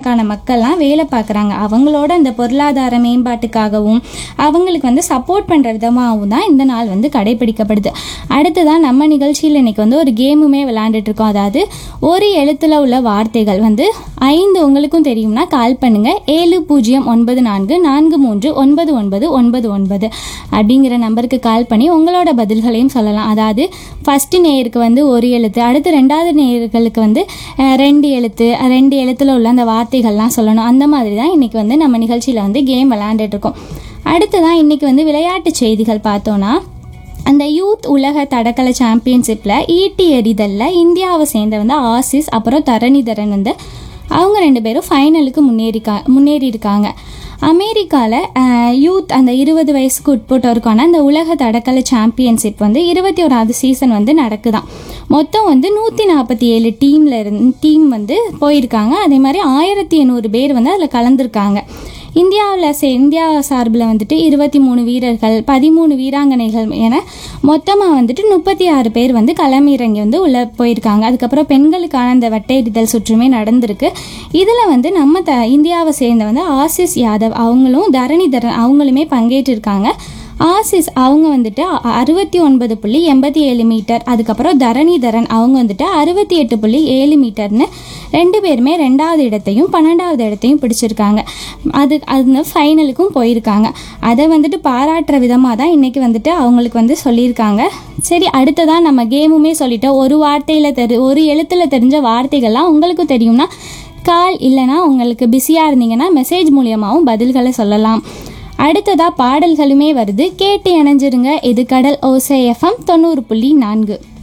கோடிக்கணக்கான மக்கள்லாம் வேலை பார்க்குறாங்க அவங்களோட இந்த பொருளாதார மேம்பாட்டுக்காகவும் அவங்களுக்கு வந்து சப்போர்ட் பண்ணுற விதமாகவும் தான் இந்த நாள் வந்து கடைபிடிக்கப்படுது அடுத்ததான் நம்ம நிகழ்ச்சியில் இன்னைக்கு வந்து ஒரு கேமுமே விளையாண்டுட்டு இருக்கோம் அதாவது ஒரு எழுத்துல உள்ள வார்த்தைகள் வந்து ஐந்து உங்களுக்கும் தெரியும்னா கால் பண்ணுங்க ஏழு பூஜ்ஜியம் ஒன்பது நான்கு நான்கு மூன்று ஒன்பது ஒன்பது ஒன்பது ஒன்பது அப்படிங்கிற நம்பருக்கு கால் பண்ணி உங்களோட பதில்களையும் சொல்லலாம் அதாவது ஃபஸ்ட்டு நேயருக்கு வந்து ஒரு எழுத்து அடுத்து ரெண்டாவது நேயர்களுக்கு வந்து அஹ், ரெண்டு எழுத்து அஹ், ரெண்டு எழுத்துல உள்ள அந்த வார்த்தைகள்லாம் சொல்லணும் அந்த மாதிரி தான் இன்னைக்கு வந்து நம்ம நிகழ்ச்சியில் வந்து கேம் விளையாண்டுட்டு இருக்கோம் அடுத்ததான் இன்னைக்கு வந்து விளையாட்டு செய்திகள் பார்த்தோன்னா அந்த யூத் உலக தடகள சாம்பியன்ஷிப்பில் ஈட்டி எறிதலில் இந்தியாவை சேர்ந்த வந்து ஆசிஸ் அப்புறம் தரணிதரன் வந்து அவங்க ரெண்டு பேரும் ஃபைனலுக்கு முன்னேறிக்கா முன்னேறி இருக்காங்க அமெரிக்காவில் யூத் அந்த இருபது வயசுக்கு உட்பட்டோருக்கான அந்த உலக தடகள சாம்பியன்ஷிப் வந்து இருபத்தி ஓராவது சீசன் வந்து நடக்குதாம் மொத்தம் வந்து நூற்றி நாற்பத்தி ஏழு டீமில் இருந்து டீம் வந்து போயிருக்காங்க அதே மாதிரி ஆயிரத்தி எண்ணூறு பேர் வந்து அதில் கலந்துருக்காங்க இந்தியாவில் சே இந்தியா சார்பில் வந்துட்டு இருபத்தி மூணு வீரர்கள் பதிமூணு வீராங்கனைகள் என மொத்தமாக வந்துட்டு முப்பத்தி ஆறு பேர் வந்து களமிறங்கி வந்து உள்ளே போயிருக்காங்க அதுக்கப்புறம் பெண்களுக்கான அந்த வட்டையடித்தல் சுற்றுமே நடந்திருக்கு இதில் வந்து நம்ம த இந்தியாவை சேர்ந்த வந்து ஆசிஸ் யாதவ் அவங்களும் தரணிதரன் அவங்களுமே பங்கேற்றிருக்காங்க ஆசிஸ் அவங்க வந்துட்டு அ- அறுபத்தி ஒன்பது புள்ளி எண்பத்தி ஏழு மீட்டர் அதுக்கப்புறம் தரணிதரன் அவங்க வந்துட்டு அறுபத்தி எட்டு புள்ளி ஏழு மீட்டர்னு ரெண்டு பேருமே ரெண்டாவது இடத்தையும் பன்னெண்டாவது இடத்தையும் பிடிச்சிருக்காங்க அது அது ஃபைனலுக்கும் போயிருக்காங்க அதை வந்துட்டு பாராட்டுற விதமாக தான் இன்றைக்கி வந்துட்டு அவங்களுக்கு வந்து சொல்லியிருக்காங்க சரி அடுத்ததான் நம்ம கேமுமே சொல்லிட்டோம் ஒரு வார்த்தையில் தெரி ஒரு எழுத்தில் தெரிஞ்ச வார்த்தைகள்லாம் உங்களுக்கு தெரியும்னா கால் இல்லைனா உங்களுக்கு பிஸியாக இருந்தீங்கன்னா மெசேஜ் மூலியமாகவும் பதில்களை சொல்லலாம் அடுத்ததாக பாடல்களுமே வருது கேட்டு இணைஞ்சிருங்க இது கடல் ஓசை எஃப்எம் தொண்ணூறு புள்ளி நான்கு